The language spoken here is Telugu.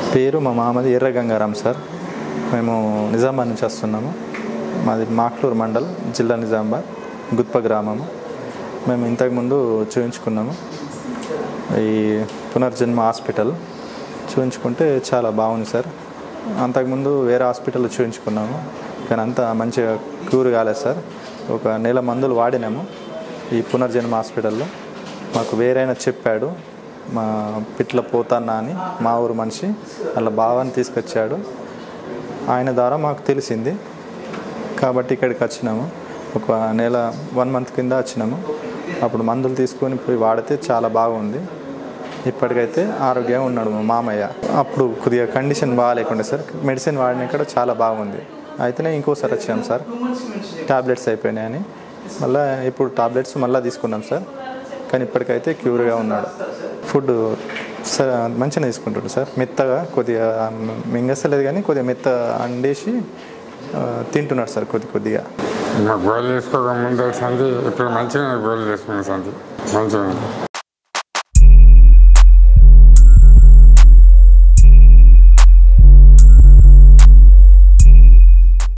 పేరు మా మామది ఎర్ర గంగారాం సార్ మేము నిజామాబాద్ నుంచి వస్తున్నాము మాది మాక్లూరు మండల్ జిల్లా నిజామాబాద్ గుత్ప గ్రామము మేము ఇంతకుముందు చూయించుకున్నాము ఈ పునర్జన్మ హాస్పిటల్ చూయించుకుంటే చాలా బాగుంది సార్ అంతకుముందు వేరే హాస్పిటల్లో చూయించుకున్నాము కానీ అంత మంచిగా క్యూర్ కాలేదు సార్ ఒక నెల మందులు వాడినాము ఈ పునర్జన్మ హాస్పిటల్లో మాకు వేరైనా చెప్పాడు మా పిట్ల పోతన్న అని మా ఊరు మనిషి అలా బావని తీసుకొచ్చాడు ఆయన ద్వారా మాకు తెలిసింది కాబట్టి ఇక్కడికి వచ్చినాము ఒక నెల వన్ మంత్ కింద వచ్చినాము అప్పుడు మందులు తీసుకొని పోయి వాడితే చాలా బాగుంది ఇప్పటికైతే ఆరోగ్యంగా ఉన్నాడు మా మామయ్య అప్పుడు కొద్దిగా కండిషన్ బాగాలేకుండా సార్ మెడిసిన్ వాడిన కూడా చాలా బాగుంది అయితేనే ఇంకోసారి వచ్చాం సార్ టాబ్లెట్స్ అయిపోయినాయని మళ్ళీ ఇప్పుడు టాబ్లెట్స్ మళ్ళీ తీసుకున్నాం సార్ కానీ ఇప్పటికైతే క్యూర్గా ఉన్నాడు ఫుడ్ సార్ మంచిగా తీసుకుంటాడు సార్ మెత్తగా కొద్దిగా మింగసలేదు కానీ కొద్దిగా మెత్త అండేసి ఆ, తింటున్నాడు సార్ కొద్ది కొద్దిగా మాకు గోళీలు వేసుకోక ముందు సంది ఇప్పుడు మంచిగా గోళీలు వేసుకున్న సంది మంచిగా ఉంది